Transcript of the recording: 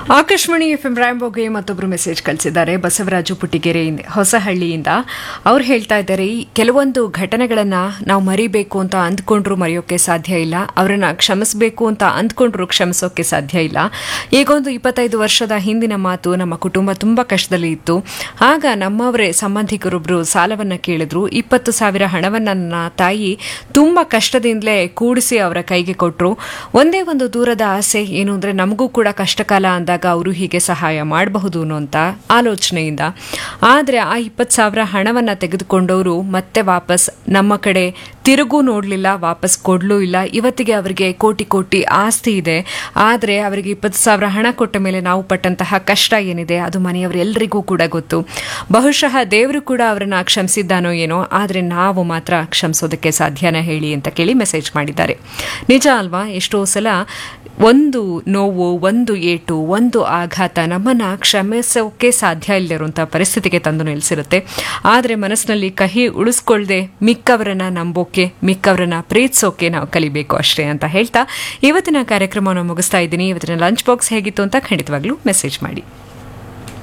Akashvani F M ರಾಯಂಬೋಗೆ ಮತ್ತೊಬ್ಬರು message ಕಳಿಸಿದ್ದಾರೆ ಬಸವರಾಜು ಪುಟ್ಟಿಗೆರೆಯಿಂದ ಹೊಸಹಳ್ಳಿಯಿಂದ ಅವ್ರು ಹೇಳ್ತಾ ಇದ್ದಾರೆ ಈ ಕೆಲವೊಂದು ಘಟನೆಗಳನ್ನ ನಾವು ಮರಿಬೇಕು ಅಂತ ಅಂದ್ಕೊಂಡ್ರು ಮರೆಯೋಕೆ ಸಾಧ್ಯ ಇಲ್ಲ ಅವರನ್ನ ಕ್ಷಮಿಸಬೇಕು ಅಂತ ಅಂದ್ಕೊಂಡ್ರು ಕ್ಷಮಿಸೋಕೆ ಸಾಧ್ಯ ಇಲ್ಲ ಈಗೊಂದು ಇಪ್ಪತ್ತೈದು ವರ್ಷದ ಹಿಂದಿನ ಮಾತು ನಮ್ಮ ಕುಟುಂಬ ತುಂಬಾ ಕಷ್ಟದಲ್ಲಿ ಇತ್ತು ಆಗ ನಮ್ಮವರೇ ಸಂಬಂಧಿಕರೊಬ್ರು ಸಾಲವನ್ನ ಕೇಳಿದ್ರು ಇಪ್ಪತ್ತು ಸಾವಿರ ಹಣವನ್ನ ನನ್ನ ತಾಯಿ ತುಂಬಾ ಕಷ್ಟದಿಂದಲೇ ಕೂಡಿಸಿ ಅವರ ಕೈಗೆ ಕೊಟ್ಟರು ಒಂದೇ ಒಂದು ದೂರದ ಆಸೆ ಏನು ಅಂದ್ರೆ ನಮಗೂ ಕೂಡ ಕಷ್ಟಕಾಲ ಅಂದಾಗ ಅವರು ಹೀಗೆ ಸಹಾಯ ಮಾಡಬಹುದು ಅನ್ನೋಂಥ ಆಲೋಚನೆಯಿಂದ ಆದರೆ ಆ ಇಪ್ಪತ್ತು ಸಾವಿರ ಹಣವನ್ನ ತೆಗೆದುಕೊಂಡವರು ಮತ್ತೆ ವಾಪಸ್ ನಮ್ಮ ಕಡೆ ತಿರುಗೂ ನೋಡಲಿಲ್ಲ ವಾಪಸ್ ಕೊಡ್ಲೂ ಇಲ್ಲ ಇವತ್ತಿಗೆ ಅವರಿಗೆ ಕೋಟಿ ಕೋಟಿ ಆಸ್ತಿ ಇದೆ ಆದರೆ ಅವರಿಗೆ ಇಪ್ಪತ್ತು ಸಾವಿರ ಹಣ ಕೊಟ್ಟ ಮೇಲೆ ನಾವು ಪಟ್ಟಂತಹ ಕಷ್ಟ ಏನಿದೆ ಅದು ಮನೆಯವರೆಲ್ಲರಿಗೂ ಕೂಡ ಗೊತ್ತು ಬಹುಶಃ ದೇವರು ಕೂಡ ಅವರನ್ನ ಕ್ಷಮಿಸಿದ್ದಾನೋ ಏನೋ ಆದರೆ ನಾವು ಮಾತ್ರ ಕ್ಷಮಿಸೋದಕ್ಕೆ ಸಾಧ್ಯನ ಹೇಳಿ ಅಂತ ಕೇಳಿ ಮೆಸೇಜ್ ಮಾಡಿದ್ದಾರೆ ನಿಜ ಅಲ್ವಾ ಎಷ್ಟೋ ಸಲ ಒಂದು ನೋವು ಒಂದು ಏಟು ಒಂದು ಆಘಾತ ನಮ್ಮನ್ನ ಕ್ಷಮಿಸೋಕೆ ಸಾಧ್ಯ ಇಲ್ಲದಿರುವಂಥ ಪರಿಸ್ಥಿತಿಗೆ ತಂದು ನಿಲ್ಲಿಸಿರುತ್ತೆ ಆದರೆ ಮನಸ್ಸಿನಲ್ಲಿ ಕಹಿ ಉಳಿಸ್ಕೊಳ್ದೆ ಮಿಕ್ಕವರನ್ನ ನಂಬೋಕೆ ಮಿಕ್ಕವರನ್ನ ಪ್ರೀತಿಸೋಕೆ ನಾವು ಕಲಿಬೇಕು ಅಷ್ಟೇ ಅಂತ ಹೇಳ್ತಾ ಇವತ್ತಿನ ಕಾರ್ಯಕ್ರಮವನ್ನು ಮುಗಿಸ್ತಾ ಇದ್ದೀನಿ ಇವತ್ತಿನ ಲಂಚ್ ಬಾಕ್ಸ್ ಹೇಗಿತ್ತು ಅಂತ ಖಂಡಿತವಾಗ್ಲೂ ಮೆಸೇಜ್ ಮಾಡಿ